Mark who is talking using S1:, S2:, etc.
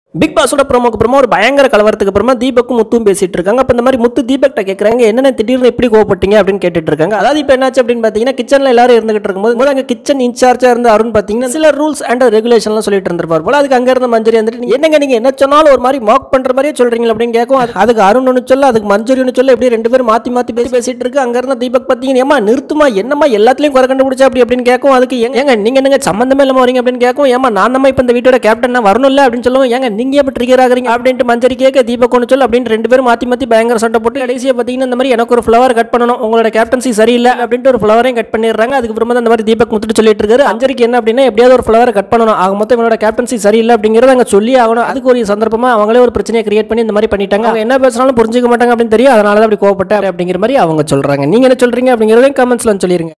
S1: big பாஸோட ப்ரோமோக்கு அப்புறமா ஒரு பயங்கர கலவரத்துக்கு அப்புறமா தீபக்கும் முத்தும் பேசிட்டு இருக்காங்க அப்ப இந்த மாதிரி முத்து தீபக்ட்ட கேக்குறாங்க என்னென்ன திடீர்னு எப்படி கோவப்பட்டீங்க அப்படின்னு கேட்டுட்டு இருக்காங்க அதாவது இப்போ என்னாச்சு அப்படின்னு பாத்தீங்கன்னா கிச்சன்ல எல்லாரும் இருந்துகிட்டு இருக்கும்போது முதல்ல அங்க கிச்சன் இன்சார்ஜா இருந்த அருண் பாத்தீங்கன்னா சில ரூல்ஸ் அண்ட் ரெகுலேஷன்லாம் சொல்லிட்டு இருந்திருப்பார் போல அதுக்கு அங்க இருந்த மஞ்சரி வந்துட்டு என்னங்க நீங்க என்ன சொன்னாலும் ஒரு மாதிரி மாக் பண்ற மாதிரியே சொல்றீங்க அப்படின்னு கேட்கும் அது- அதுக்கு அருண் ஒன்று சொல்ல அதுக்கு மஞ்சரி ஒன்று சொல்ல இப்படி ரெண்டு பேரும் மாத்தி மாத்தி பேசி பேசிட்டு இருக்கு அங்க இருந்த தீபக் பாத்தீங்கன்னா ஏமா நிறுத்துமா என்னமா எல்லாத்துலயும் குறை கண்டுபிடிச்சா அப்படி அப்படின்னு கேட்கும் அதுக்கு ஏங்க ஏங்க, நீங்க என்னங்க சம்பந்தமே இல்லாம வரீங்க அப்படின்னு கேட்கும் ஏமா நான் நம்ம இப்ப இந்த வீட்டோட கேப்டன் வரணும்ல அப்படின்னு சொல்லுவோம் ஏங்க நீங்க எப்படி ட்ரிகர் ஆகுறீங்க அப்படின்ட்டு மஞ்சரி கேட்க தீபக் ஒன்று சொல்லு அப்படின்னு ரெண்டு பேரும் மாத்தி மாத்தி பயங்கர சண்டை போட்டு கடைசியா பாத்தீங்கன்னா இந்த மாதிரி எனக்கு ஒரு ஃப்ளவர் கட் பண்ணணும் உங்களோட கேப்டன்சி சரியில்லை அப்படின்ட்டு ஒரு ஃப்ளவரையும் கட் பண்ணிடுறாங்க அதுக்கப்புறமா தான் இந்த மாதிரி தீபக் முத்துட்டு சொல்லிட்டு இருக்காரு அஞ்சரிக்கு என்ன அப்படின்னா எப்படியாவது ஒரு ஃப்ளவரை கட் பண்ணணும் ஆக மொத்தம் இவனோட கேப்டன்சி சரியில்லை அப்படிங்கறத அங்க சொல்லி ஆகணும் அதுக்கு ஒரு சந்தர்ப்பமா அவங்களே ஒரு பிரச்சனையை கிரியேட் பண்ணி இந்த மாதிரி பண்ணிட்டாங்க அவங்க என்ன பேசினாலும் புரிஞ்சுக்க மாட்டாங்க அப்படின்னு தெரியும் அதனால தான் அப்படி கோவப்பட்டேன் அப்படிங்கிற மாதிரி அவங்க சொல்றாங்க நீங்க என்ன சொல்றீங்க அப்படிங்கறதையும் கமெண்ட்ஸ்ல சொல்லிருங்க